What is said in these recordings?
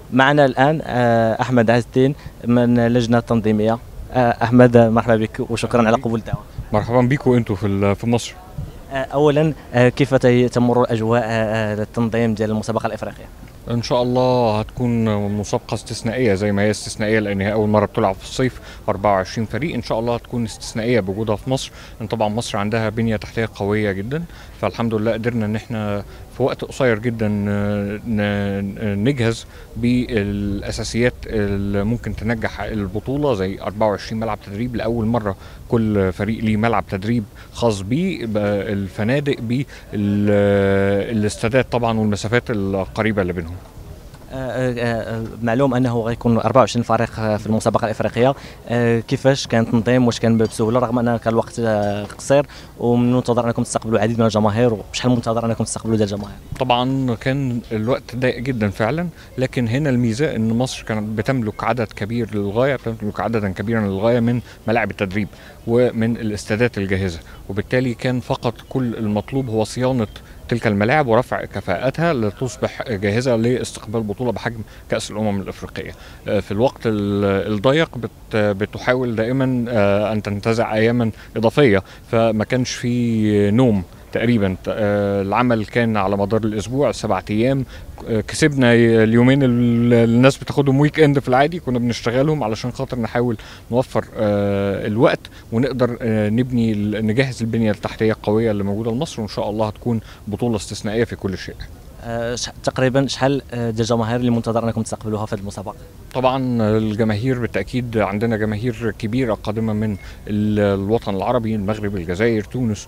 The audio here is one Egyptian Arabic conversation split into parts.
معنا الان آه، احمد عز الدين من اللجنه التنظيميه آه، احمد مرحبا بك وشكرا على قبول الدعوه مرحبا بيكم انتم في ال- في مصر آه، اولا آه، كيف تي- تمر الاجواء آه، آه، التنظيم ديال المسابقه الافريقيه ان شاء الله هتكون مسابقه استثنائيه زي ما هي استثنائيه لان هي اول مره بتلعب في الصيف 24 فريق ان شاء الله هتكون استثنائيه بوجودها في مصر لان طبعا مصر عندها بنيه تحتيه قويه جدا فالحمد لله قدرنا ان احنا في وقت قصير جدا آه، ن- نجهز بالاساسيات اللي ممكن تنجح البطوله زي 24 ملعب تدريب لاول مره كل فريق ليه ملعب تدريب خاص بيه بقى الفنادق بالاستادات طبعا والمسافات القريبه اللي بينهم آه، آه، آه، معلوم انه غيكون 24 فريق آه، في المسابقه الافريقيه آه، كيفاش كان التنظيم واش كان بسهوله رغم ان كان الوقت آه، قصير ومن المنتظر انكم تستقبلوا العديد من الجماهير وشحال منتظر انكم تستقبلوا ديال الجماهير طبعا كان الوقت ضيق جدا فعلا لكن هنا الميزه ان مصر كانت بتملك عدد كبير للغايه بتملك عددا كبيرا للغايه من ملاعب التدريب ومن الاستادات الجاهزه وبالتالي كان فقط كل المطلوب هو صيانه تلك الملاعب ورفع كفاءتها لتصبح جاهزه لاستقبال بطوله بحجم كاس الامم الافريقيه. آه، في الوقت ال- الضيق بت- بتحاول دائما آه، ان تنتزع اياما اضافيه فما كانش في نوم تقريبا آه، العمل كان على مدار الاسبوع سبعة ايام آه، كسبنا اليومين اللي الناس بتاخدهم ويك اند في العادي كنا بنشتغلهم علشان خاطر نحاول نوفر آه، الوقت ونقدر آه، نبني ال- نجهز البنيه التحتيه القويه اللي موجوده لمصر وان شاء الله هتكون بطوله استثنائيه في كل شيء. آه، ش- تقريبا شحال آه، ديال الجماهير اللي منتظر انكم تستقبلوها في المسابقه طبعا الجماهير بالتاكيد عندنا جماهير كبيره قادمه من ال- الوطن العربي المغرب الجزائر تونس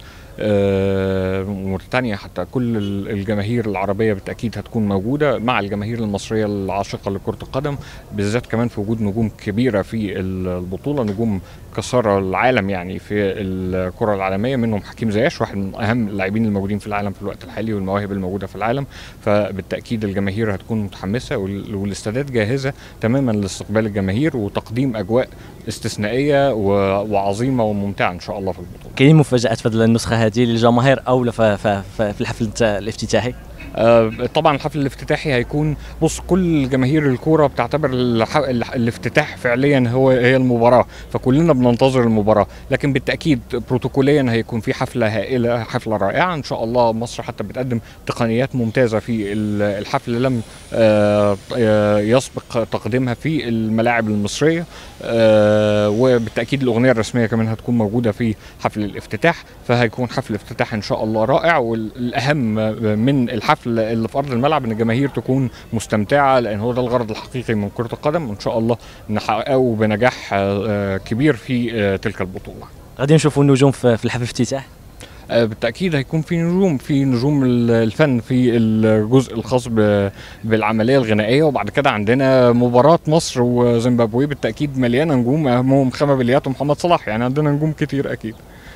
آه، موريتانيا حتى كل ال- الجماهير العربيه بالتاكيد هتكون موجوده مع الجماهير المصريه العاشقه لكره القدم بالذات كمان في وجود نجوم كبيره في ال- البطوله نجوم كسر العالم يعني في الكره العالميه منهم حكيم زياش واحد من اهم اللاعبين الموجودين في العالم في الوقت الحالي والمواهب الموجوده في العالم فبالتاكيد الجماهير هتكون متحمسه وال- والاستادات جاهزه تماما لاستقبال الجماهير وتقديم اجواء استثنائيه و- وعظيمه وممتعه ان شاء الله في البطوله. كاين مفاجات في هذه النسخه هذه للجماهير او ف- ف- ف- في الحفل الت- الافتتاحي آه، طبعا الحفل الافتتاحي هيكون بص كل جماهير الكوره بتعتبر الح... الح- الافتتاح فعليا هو هي المباراه فكلنا بننتظر المباراه لكن بالتاكيد بروتوكوليا هيكون في حفله هائله حفله رائعه ان شاء الله مصر حتى بتقدم تقنيات ممتازه في ال- الحفل لم آه، آه، يسبق تقديمها في الملاعب المصريه آه، وبالتاكيد الاغنيه الرسميه كمان هتكون موجوده في حفل الافتتاح فهيكون حفل افتتاح ان شاء الله رائع والاهم من الحفل اللي في ارض الملعب ان الجماهير تكون مستمتعه لان هو ده الغرض الحقيقي من كره القدم وان شاء الله نحققه بنجاح آه، كبير في آه، تلك البطوله غادي نشوفوا النجوم في في الحفل الافتتاح آه، بالتاكيد هيكون في نجوم في نجوم ال- الفن في الجزء الخاص ب- بالعمليه الغنائيه وبعد كده عندنا مباراه مصر وزيمبابوي بالتاكيد مليانه نجوم اهمهم خامة بليات ومحمد صلاح يعني عندنا نجوم كتير اكيد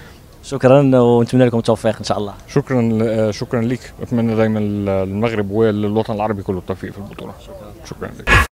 شكرا ونتمنى لكم التوفيق ان شاء الله شكرا آه، شكرا ليك اتمنى دايما للمغرب وللوطن العربي كله التوفيق في البطوله شكرا لك